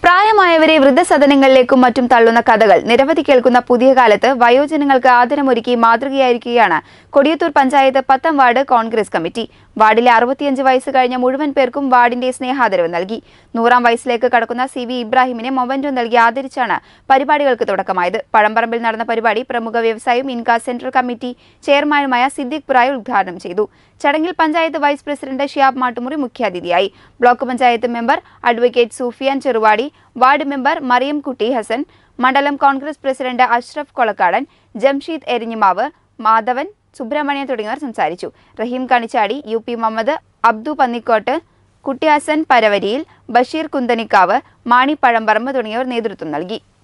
പ്രായമായവരെ വൃദ്ധസദനങ്ങളിലേക്കും മറ്റും തള്ളുന്ന കഥകൾ നിരവധി കേൾക്കുന്ന പുതിയ കാലത്ത് വയോജനങ്ങൾക്ക് ആദരമൊരുക്കി മാതൃകയായിരിക്കുകയാണ് കൊടിയത്തൂർ പഞ്ചായത്ത് പത്താം വാർഡ് കോൺഗ്രസ് കമ്മിറ്റി വാർഡിലെ അറുപത്തിയഞ്ച് വയസ്സ് കഴിഞ്ഞ മുഴുവൻ പേർക്കും വാർഡിന്റെ സ്നേഹാദരവ് നൽകി നൂറാം വയസ്സിലേക്ക് കടക്കുന്ന സി വി ഇബ്രാഹിമിനെ മൊമെന്റോ നൽകി ആദരിച്ചാണ് പരിപാടികൾക്ക് തുടക്കമായത് പഴമ്പറമ്പിൽ നടന്ന പരിപാടി പ്രമുഖ വ്യവസായിയും ഇൻകാ സെൻട്രൽ കമ്മിറ്റി ചെയർമാനുമായ സിദ്ദിഖ് പുറായി ഉദ്ഘാടനം ചെയ്തു ചടങ്ങിൽ പഞ്ചായത്ത് വൈസ് പ്രസിഡന്റ് ഷിയാബ് മാട്ടുമുറി മുഖ്യാതിഥിയായി block panchayat member advocate Sufiyan Cheruvadi ward member Mariyam Kutty Hasan മണ്ഡലം കോൺഗ്രസ് പ്രസിഡന്റ് അഷ്റഫ് കൊളക്കാടൻ ജംഷീദ് എരിഞ്ഞിമാവ് മാധവൻ സുബ്രഹ്മണ്യൻ തുടങ്ങിയവർ സംസാരിച്ചു റഹീം കണിച്ചാടി യു പി മുഹമ്മദ് അബ്ദു പന്നിക്കോട്ട് കുട്ടിയാസൻ പരവരിയിൽ ബഷീർ കുന്തനിക്കാവ് മാണി പഴമ്പറമ്പ് തുടങ്ങിയവർ നേതൃത്വം നൽകി